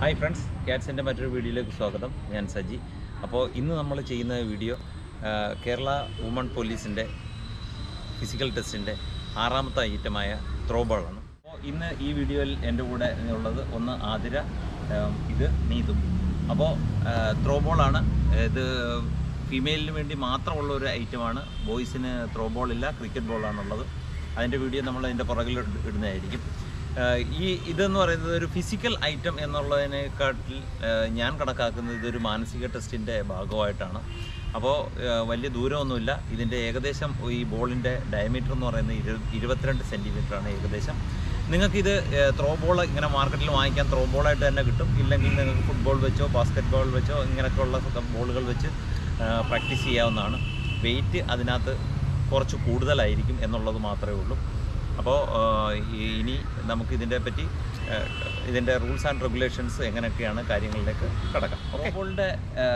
Hi friends ക്യാറ്റ്സിൻ്റെ മറ്റൊരു വീഡിയോയിലേക്ക് സ്വാഗതം ഞാൻ സജി അപ്പോൾ ഇന്ന് നമ്മൾ ചെയ്യുന്ന വീഡിയോ ആ, കേരള വുമൺ പോലീസിൻ്റെ ഫിസിക്കൽ ടെസ്റ്റിൻ്റെ ആറാമത്തെ ഐറ്റമായ ത്രോ ബോളാണ് അപ്പോൾ ഇന്ന് ഈ വീഡിയോയിൽ എൻ്റെ കൂടെ ഉള്ളത് ഒന്ന് ആതിര ആ, ഇത് നീതു അപ്പോൾ ത്രോ ബോളാണ് ഇത് ഫീമെയിലിന് വേണ്ടി മാത്രമുള്ള ഒരു ഐറ്റമാണ് ബോയ്സിന് ത്രോ ബോൾ ഇല്ല ക്രിക്കറ്റ് ബോളാണുള്ളത് അതിൻ്റെ വീഡിയോ നമ്മൾ അതിൻ്റെ പുറകിൽ ഇട് ഇടുന്നതായിരിക്കും ആഹ് ഈ ഇതെന്ന് പറയുന്നത് ഒരു ഫിസിക്കൽ ഐറ്റം എന്നുള്ളതിനെക്കാട്ടിൽ ആഹ് ഞാൻ കണക്കാക്കുന്നത് ഇതൊരു മാനസിക ടെസ്റ്റിൻ്റെ ഭാഗമായിട്ടാണ് അപ്പോൾ ആഹ് വലിയ ദൂരമൊന്നുമില്ല ഇതിൻ്റെ ഏകദേശം ഈ ബോളിൻ്റെ ഡയമീറ്റർ എന്ന് പറയുന്നത് ഇരു ഇരുപത്തിരണ്ട് സെൻറ്റിമീറ്ററാണ് ഏകദേശം നിങ്ങൾക്കിത് ത്രോ ബോൾ ഇങ്ങനെ മാർക്കറ്റിൽ വാങ്ങിക്കാൻ ത്രോ ബോളായിട്ട് തന്നെ കിട്ടും ഇല്ലെങ്കിൽ നിങ്ങൾക്ക് ഫുട്ബോൾ വെച്ചോ ബാസ്ക്കറ്റ് ബോൾ വെച്ചോ ഇങ്ങനെയൊക്കെയുള്ള ബോളുകൾ വെച്ച് പ്രാക്ടീസ് ചെയ്യാവുന്നതാണ് വെയിറ്റ് അതിനകത്ത് കുറച്ച് കൂടുതലായിരിക്കും എന്നുള്ളത് മാത്രമേ ഉള്ളൂ അപ്പോൾ ഇനി നമുക്ക് ഇതിൻ്റെ പറ്റി ആ, ഇതിൻ്റെ റൂൾസ് ആൻഡ് റെഗുലേഷൻസ് എങ്ങനെയൊക്കെയാണ് കാര്യങ്ങളിലേക്ക് കടക്കാം ബോളിൻ്റെ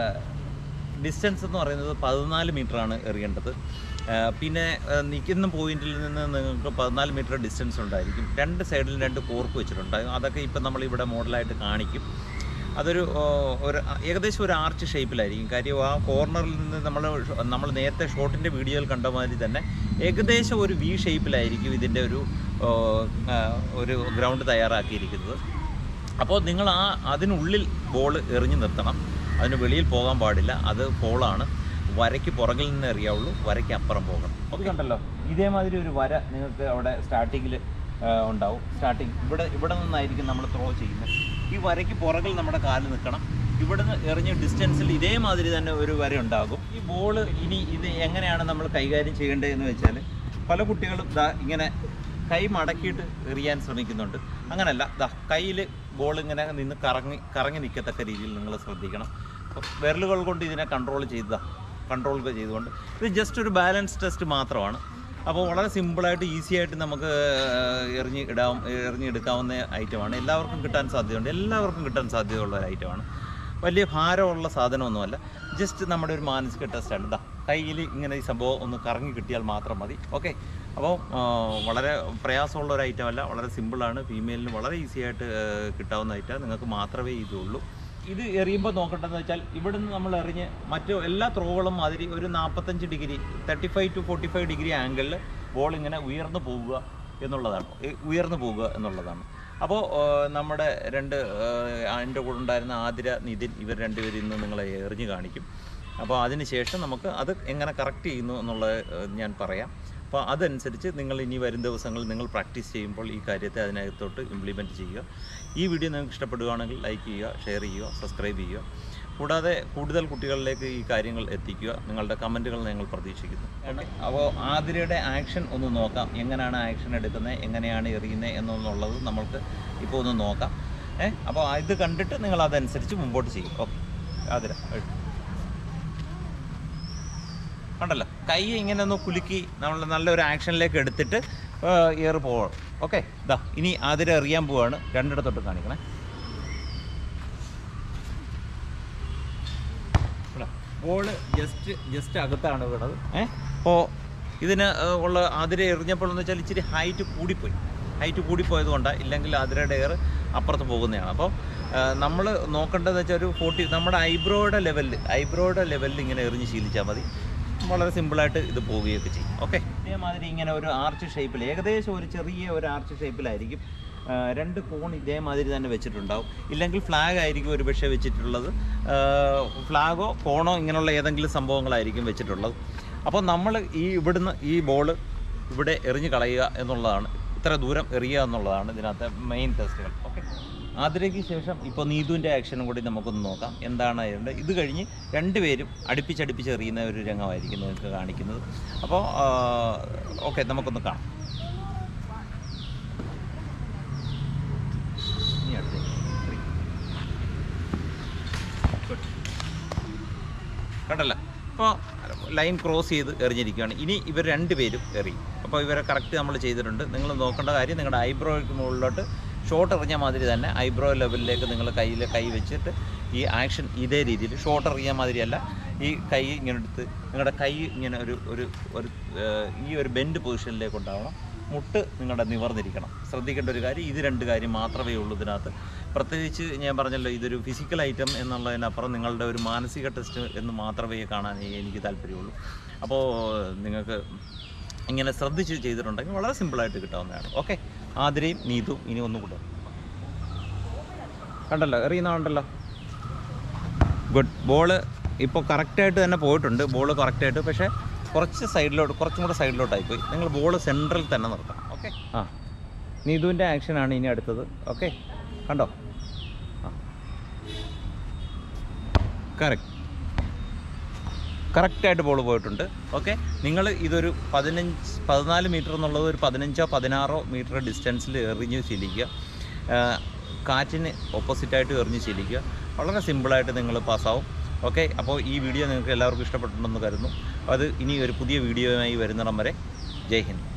ഡിസ്റ്റൻസ് എന്ന് പറയുന്നത് പതിനാല് മീറ്ററാണ് എറിയേണ്ടത് ആ, പിന്നെ ആ, നിൽക്കുന്ന പോയിന്റിൽ നിന്ന് നിങ്ങൾക്ക് പതിനാല് മീറ്റർ ഡിസ്റ്റൻസ് ഉണ്ടായിരിക്കും രണ്ട് സൈഡിലും രണ്ട് കോർക്ക് വെച്ചിട്ടുണ്ട് അതൊക്കെ ഇപ്പം നമ്മളിവിടെ മോഡലായിട്ട് കാണിക്കും അതൊരു ഓ, ഒരു ഏകദേശം ഒരു ആർച്ച് ഷേപ്പിലായിരിക്കും കാര്യം ആ കോർണറിൽ നിന്ന് നമ്മൾ നമ്മൾ നേരത്തെ ഷോട്ടിൻ്റെ വീഡിയോയിൽ കണ്ട മാതിരി തന്നെ ഏകദേശം ഒരു വി ഷേപ്പിലായിരിക്കും ഇതിൻ്റെ ഒരു ഓ, ആ, ഒരു ഗ്രൗണ്ട് തയ്യാറാക്കിയിരിക്കുന്നത് അപ്പോൾ നിങ്ങൾ ആ അതിനുള്ളിൽ ബോൾ എറിഞ്ഞു നിർത്തണം അതിന് വെളിയിൽ പോകാൻ പാടില്ല അത് പോളാണ് വരയ്ക്ക് പുറകിൽ നിന്ന് എറിയാവുള്ളൂ വരയ്ക്ക് അപ്പുറം പോകണം അത് കണ്ടല്ലോ ഇതേമാതിരി ഒരു വര നിങ്ങൾക്ക് അവിടെ സ്റ്റാർട്ടിങ്ങിൽ ഉണ്ടാവും സ്റ്റാർട്ടിങ് ഇവിടെ ഇവിടെ നിന്നായിരിക്കും നമ്മൾ ത്രോ ചെയ്യുന്നത് ഈ വരയ്ക്ക് പുറകിൽ നമ്മുടെ കാല് നിൽക്കണം ഇവിടെ നിന്ന് എറിഞ്ഞ ഡിസ്റ്റൻസിൽ ഇതേമാതിരി തന്നെ ഒരു വര ഉണ്ടാകും ഈ ബോൾ ഇനി ഇത് എങ്ങനെയാണ് നമ്മൾ കൈകാര്യം ചെയ്യേണ്ടതെന്ന് വെച്ചാൽ പല കുട്ടികളും ദാ ഇങ്ങനെ കൈ മടക്കിയിട്ട് എറിയാൻ ശ്രമിക്കുന്നുണ്ട് അങ്ങനല്ല ദാ കയ്യിൽ ബോൾ ഇങ്ങനെ നിന്ന് കറങ്ങി കറങ്ങി നിൽക്കത്തക്ക രീതിയിൽ നിങ്ങൾ ശ്രദ്ധിക്കണം അപ്പോൾ വിരലുകൾ കൊണ്ട് ഇതിനെ കൺട്രോൾ ചെയ്തതാ കൺട്രോൾ ചെയ്തുകൊണ്ട് ഇത് ജസ്റ്റ് ഒരു ബാലൻസ് ടെസ്റ്റ് മാത്രമാണ് അപ്പോൾ വളരെ സിമ്പിളായിട്ട് ഈസി ആയിട്ട് നമുക്ക് എറിഞ്ഞ് ഇടാം എറിഞ്ഞെടുക്കാവുന്ന ഐറ്റമാണ് എല്ലാവർക്കും കിട്ടാൻ സാധ്യതയുണ്ട് എല്ലാവർക്കും കിട്ടാൻ സാധ്യതയുള്ള ഒരു ഐറ്റമാണ് വലിയ ഭാരമുള്ള സാധനമൊന്നുമല്ല ജസ്റ്റ് നമ്മുടെ ഒരു മാനസിക ടെസ്റ്റാണ് ഇതാ കയ്യിൽ ഇങ്ങനെ ഈ സംഭവം ഒന്ന് കറങ്ങി കിട്ടിയാൽ മാത്രം മതി ഓക്കെ അപ്പോൾ ആ, വളരെ പ്രയാസമുള്ള ഒരു ഐറ്റം അല്ല വളരെ സിമ്പിളാണ് ഫീമെയിലിന് വളരെ ഈസി ആയിട്ട് ആ, കിട്ടാവുന്ന ഐറ്റം നിങ്ങൾക്ക് മാത്രമേ ഇതുള്ളൂ ഇത് എറിയുമ്പോൾ നോക്കേണ്ടതെന്ന് വെച്ചാൽ ഇവിടുന്ന് നമ്മൾ എറിഞ്ഞ് മറ്റു എല്ലാ ത്രോകളും മാതിരി ഒരു നാൽപ്പത്തഞ്ച് degree thirty five to forty five degree ആംഗിളിൽ ബോൾ ഇങ്ങനെ ഉയർന്നു പോവുക എന്നുള്ളതാണ് ഈ ഉയർന്നു പോവുക എന്നുള്ളതാണ് അപ്പോൾ നമ്മുടെ രണ്ട് എൻ്റെ കൂടെ ഉണ്ടായിരുന്ന ആതിര നിതിൻ ഇവർ രണ്ടുപേരും ഇന്ന് നിങ്ങളെ എറിഞ്ഞ് കാണിക്കും അപ്പോൾ അതിന് ശേഷം നമുക്ക് അത് എങ്ങനെ കറക്റ്റ് ചെയ്യുന്നു എന്നുള്ളത് ഏഹ്, ഞാൻ പറയാം അപ്പോൾ അതനുസരിച്ച് നിങ്ങൾ ഇനി വരും ദിവസങ്ങളിൽ നിങ്ങൾ പ്രാക്ടീസ് ചെയ്യുമ്പോൾ ഈ കാര്യത്തെ അതിനകത്തോട്ട് ഇംപ്ലിമെൻറ്റ് ചെയ്യുക ഈ വീഡിയോ നിങ്ങൾക്ക് ഇഷ്ടപ്പെടുകയാണെങ്കിൽ ലൈക്ക് ചെയ്യുക ഷെയർ ചെയ്യുക സബ്സ്ക്രൈബ് ചെയ്യുക കൂടാതെ കൂടുതൽ കുട്ടികളിലേക്ക് ഈ കാര്യങ്ങൾ എത്തിക്കുക നിങ്ങളുടെ കമൻറ്റുകൾ ഞങ്ങൾ പ്രതീക്ഷിക്കുന്നു അപ്പോൾ ആതിരയുടെ ആക്ഷൻ ഒന്ന് നോക്കാം എങ്ങനെയാണ് ആക്ഷൻ എടുക്കുന്നത് എങ്ങനെയാണ് എറിയുന്നത് എന്നുള്ളത് നമ്മൾക്ക് ഇപ്പോൾ ഒന്ന് നോക്കാം ഏ അപ്പോൾ ഇത് കണ്ടിട്ട് നിങ്ങൾ അതനുസരിച്ച് മുമ്പോട്ട് ചെയ്യും ഓക്കെ ആതിര എഴുതി. കണ്ടല്ലോ കൈ ഇങ്ങനെ ഒന്ന് കുലുക്കി നമ്മൾ നല്ലൊരു ആക്ഷനിലേക്ക് എടുത്തിട്ട് ഏറ് പോകണം ഓക്കെ ഇതാ ഇനി ആതിര എറിയാൻ പോവാണ് രണ്ടിടത്തോട്ട് കാണിക്കണേ ബോള് ജസ്റ്റ് ജസ്റ്റ് അകത്താണ് വീണത് ഏഹ് അപ്പോൾ ഇതിന് ഏഹ്, ഉള്ള ആതിര എറിഞ്ഞപ്പോൾ എന്ന് വെച്ചാൽ ഇച്ചിരി ഹൈറ്റ് കൂടിപ്പോയി ഹൈറ്റ് കൂടിപ്പോയത് കൊണ്ടാണ് ഇല്ലെങ്കിൽ ആതിരയുടെ എയർ അപ്പുറത്ത് പോകുന്നതാണ് അപ്പോൾ നമ്മൾ നോക്കേണ്ടതെന്ന് വെച്ചാൽ ഒരു ഫോർട്ടി നമ്മുടെ ഐബ്രോയുടെ ലെവലിൽ ഐബ്രോയുടെ ലെവലിൽ ഇങ്ങനെ എറിഞ്ഞ് ശീലിച്ചാൽ മതി വളരെ സിമ്പിളായിട്ട് ഇത് പോവുകയൊക്കെ ചെയ്യും ഓക്കെ ഇതേമാതിരി ഇങ്ങനെ ഒരു ആർച്ച് ഷേപ്പിൽ ഏകദേശം ഒരു ചെറിയ ഒരു ആർച്ച് ഷേപ്പിലായിരിക്കും ആ, രണ്ട് കോൺ ഇതേമാതിരി തന്നെ വെച്ചിട്ടുണ്ടാവും ഇല്ലെങ്കിൽ ഫ്ലാഗ് ആയിരിക്കും ഒരു പക്ഷേ വെച്ചിട്ടുള്ളത് ഫ്ലാഗോ കോണോ ഇങ്ങനെയുള്ള ഏതെങ്കിലും സംഭവങ്ങളായിരിക്കും വെച്ചിട്ടുള്ളത് അപ്പോൾ നമ്മൾ ഈ ഇവിടുന്ന് ഈ ബോൾ ഇവിടെ എറിഞ്ഞ് കളയുക എന്നുള്ളതാണ് ഇത്ര ദൂരം എറിയുക എന്നുള്ളതാണ് ഇതിനകത്തെ മെയിൻ ടെസ്റ്റുകൾ ഓക്കെ ആതിരയ്ക്ക് ശേഷം ഇപ്പോൾ നീതുവിൻ്റെ ആക്ഷനും കൂടി നമുക്കൊന്ന് നോക്കാം എന്താണ് അതിൻ്റെ ഇത് കഴിഞ്ഞ് രണ്ടുപേരും അടുപ്പിച്ചടുപ്പിച്ച് എറിയുന്ന ഒരു രംഗമായിരിക്കും നിങ്ങൾക്ക് കാണിക്കുന്നത് അപ്പോൾ ഓക്കെ നമുക്കൊന്ന് കാണാം ഇനി അടുത്തേക്ക് എറി. Good. കണ്ടല്ലോ അപ്പോൾ ലൈൻ ക്രോസ് ചെയ്ത് എറിഞ്ഞിരിക്കുകയാണ് ഇനി ഇവർ രണ്ടുപേരും എറിയും അപ്പോൾ ഇവരെ കറക്റ്റ് നമ്മൾ ചെയ്തിട്ടുണ്ട് നിങ്ങൾ നോക്കേണ്ട കാര്യം നിങ്ങളുടെ ഐബ്രോയ്ക്ക് മുകളിലോട്ട് ഷോട്ട് എറിഞ്ഞ മാതിരി തന്നെ ഐബ്രോ ലെവലിലേക്ക് നിങ്ങൾ കയ്യിൽ കൈ വെച്ചിട്ട് ഈ ആക്ഷൻ ഇതേ രീതിയിൽ ഷോട്ട് എറിഞ്ഞ മാതിരിയല്ല ഈ കൈ ഇങ്ങനെ എടുത്ത് നിങ്ങളുടെ കൈ ഇങ്ങനെ ഒരു ഒരു ഒരു ഏഹ്, ഈ ഒരു ബെൻഡ് പൊസിഷനിലേക്ക് ഉണ്ടാവണം മുട്ട് നിങ്ങളുടെ നിവർന്നിരിക്കണം ശ്രദ്ധിക്കേണ്ട ഒരു കാര്യം ഇത് രണ്ട് കാര്യം മാത്രമേ ഉള്ളൂ ഇതിനകത്ത് പ്രത്യേകിച്ച് ഞാൻ പറഞ്ഞല്ലോ ഇതൊരു ഫിസിക്കൽ ഐറ്റം എന്നുള്ളതിനപ്പുറം നിങ്ങളുടെ ഒരു മാനസിക ടെസ്റ്റ് എന്ന് മാത്രമേ കാണാൻ എനിക്ക് താല്പര്യമുള്ളൂ അപ്പോൾ നിങ്ങൾക്ക് ഇങ്ങനെ ശ്രദ്ധിച്ച് ചെയ്തിട്ടുണ്ടെങ്കിൽ വളരെ സിമ്പിളായിട്ട് കിട്ടാവുന്നതാണ് ഓക്കെ ആതിരയും നീതും ഇനി ഒന്നും കൂടെ കണ്ടല്ലോ എറിയുന്ന കണ്ടല്ലോ ഗുഡ് ബോള് ഇപ്പോൾ കറക്റ്റായിട്ട് തന്നെ പോയിട്ടുണ്ട് ബോൾ കറക്റ്റായിട്ട് പക്ഷേ കുറച്ച് സൈഡിലോട്ട് കുറച്ചും കൂടെ സൈഡിലോട്ടായി പോയി നിങ്ങൾ ബോൾ സെൻട്രൽ തന്നെ നിർത്തണം ഓക്കെ ആ നീതുവിൻ്റെ ആക്ഷനാണ് ഇനി അടുത്തത് ഓക്കെ കണ്ടോ ആ കറക്റ്റ് കറക്റ്റായിട്ട് ബോൾ പോയിട്ടുണ്ട് ഓക്കെ നിങ്ങൾ ഇതൊരു പതിനഞ്ച് പതിനാല് മീറ്റർ എന്നുള്ളത് ഒരു പതിനഞ്ചോ പതിനാറോ മീറ്റർ ഡിസ്റ്റൻസിൽ എറിഞ്ഞ് ശീലിക്കുക ആ, കാറ്റിന് ഓപ്പോസിറ്റായിട്ട് എറിഞ്ഞ് ശീലിക്കുക വളരെ സിമ്പിളായിട്ട് നിങ്ങൾ പാസ്സാവും ഓക്കെ അപ്പോൾ ഈ വീഡിയോ നിങ്ങൾക്ക് എല്ലാവർക്കും ഇഷ്ടപ്പെട്ടിട്ടുണ്ടെന്ന് കരുതുന്നു അത് ഇനി ഒരു പുതിയ വീഡിയോയുമായി വരുന്നിടം വരെ ജയ് ഹിന്ദ്